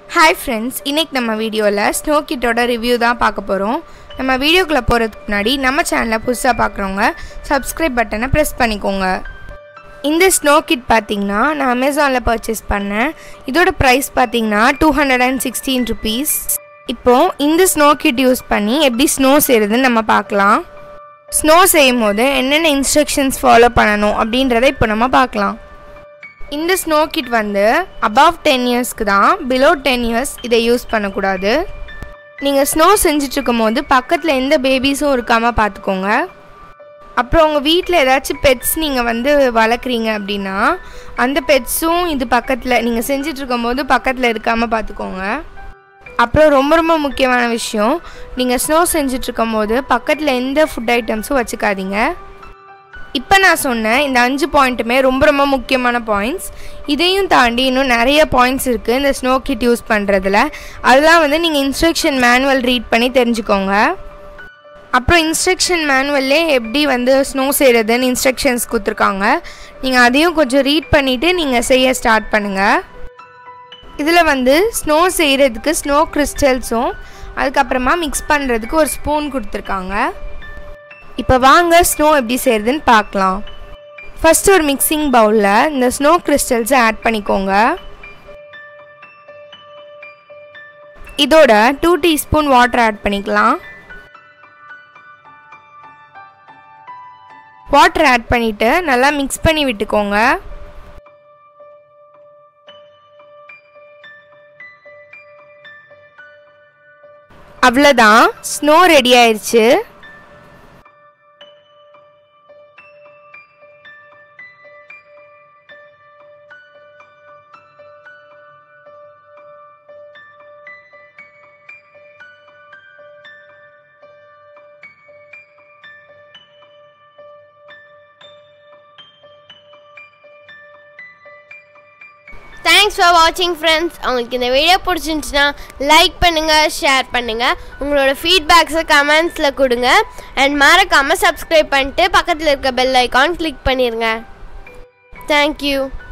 hi friends இன்னைக்கு நம்ம வீடியோவில் ஸ்னோ கிட்டோட ரிவ்யூ தான் பார்க்க போகிறோம் நம்ம வீடியோக்குள்ளே போகிறதுக்கு முன்னாடி நம்ம சேனலை புதுசாக பார்க்குறவங்க சப்ஸ்கிரைப் பட்டனை ப்ரெஸ் பண்ணிக்கோங்க இந்த ஸ்னோ கிட் பார்த்தீங்கன்னா நான் அமேசானில் பர்ச்சேஸ் பண்ணேன் இதோட ப்ரைஸ் பார்த்தீங்கன்னா two hundred and sixteen rupees இப்போது இந்த ஸ்னோ கிட் யூஸ் பண்ணி எப்படி ஸ்னோ செய்கிறதுன்னு நம்ம பார்க்கலாம் ஸ்னோ செய்யும் போது என்னென்ன இன்ஸ்ட்ரக்ஷன்ஸ் ஃபாலோ பண்ணணும் அப்படின்றத இப்போ நம்ம பார்க்கலாம் இந்த ஸ்னோ கிட் வந்து அபவ் டென் இயர்ஸ்க்கு தான் பிலோ டென் இயர்ஸ் இதை யூஸ் பண்ணக்கூடாது நீங்கள் ஸ்னோ செஞ்சிட்ருக்கும் போது பக்கத்தில் எந்த பேபிஸும் இருக்காமல் பார்த்துக்கோங்க அப்புறம் உங்கள் வீட்டில் ஏதாச்சும் பெட்ஸ் நீங்கள் வந்து வளர்க்குறீங்க அப்படின்னா அந்த பெட்ஸும் இது பக்கத்தில் நீங்கள் செஞ்சிட்ருக்கும் போது பக்கத்தில் இருக்காமல் பார்த்துக்கோங்க அப்புறம் ரொம்ப ரொம்ப முக்கியமான விஷயம் நீங்கள் ஸ்னோ செஞ்சிட்ருக்கும் போது பக்கத்தில் எந்த ஃபுட் ஐட்டம்ஸும் வச்சுக்காதீங்க இப்போ நான் சொன்ன இந்த அஞ்சு பாயிண்ட்டுமே ரொம்ப ரொம்ப முக்கியமான பாயிண்ட்ஸ் இதையும் தாண்டி இன்னும் நிறைய பாயிண்ட்ஸ் இருக்குது இந்த ஸ்னோ கிட் யூஸ் பண்ணுறதுல அதெல்லாம் வந்து நீங்கள் இன்ஸ்ட்ரக்ஷன் மேனுவல் ரீட் பண்ணி தெரிஞ்சுக்கோங்க அப்புறம் இன்ஸ்ட்ரக்ஷன் மேனுவல்லே எப்படி வந்து ஸ்னோ செய்கிறதுன்னு இன்ஸ்ட்ரக்ஷன்ஸ் கொடுத்துருக்காங்க நீங்கள் அதையும் கொஞ்சம் ரீட் பண்ணிவிட்டு நீங்கள் செய்ய ஸ்டார்ட் பண்ணுங்கள் இதில் வந்து ஸ்னோ செய்கிறதுக்கு ஸ்னோ கிறிஸ்டல்ஸும் அதுக்கப்புறமா மிக்ஸ் பண்ணுறதுக்கு ஒரு ஸ்பூன் கொடுத்துருக்காங்க இப்போ வாங்க ஸ்னோ எப்படி செய்கிறதுன்னு பார்க்கலாம் ஃபஸ்ட் ஒரு மிக்சிங் பவுலில் இந்த ஸ்னோ கிறிஸ்டல்ஸை ஆட் பண்ணிக்கோங்க இதோட டூ டீஸ்பூன் வாட்டர் ஆட் பண்ணிக்கலாம் வாட்டர் ஆட் பண்ணிவிட்டு நல்லா மிக்ஸ் பண்ணி விட்டுக்கோங்க அவ்வளோதான் ஸ்னோ ரெடி ஆயிடுச்சு தேங்க்ஸ் ஃபார் வாட்சிங் ஃப்ரெண்ட்ஸ் உங்களுக்கு இந்த வீடியோ பிடிச்சிருந்துச்சுன்னா லைக் பண்ணுங்கள் ஷேர் பண்ணுங்கள் உங்களோட ஃபீட்பேக்ஸை கமெண்ட்ஸில் கொடுங்க அண்ட் மறக்காமல் சப்ஸ்கிரைப் பண்ணிட்டு பக்கத்தில் இருக்க பெல் ஐக்கான் கிளிக் பண்ணிடுங்க தேங்க்யூ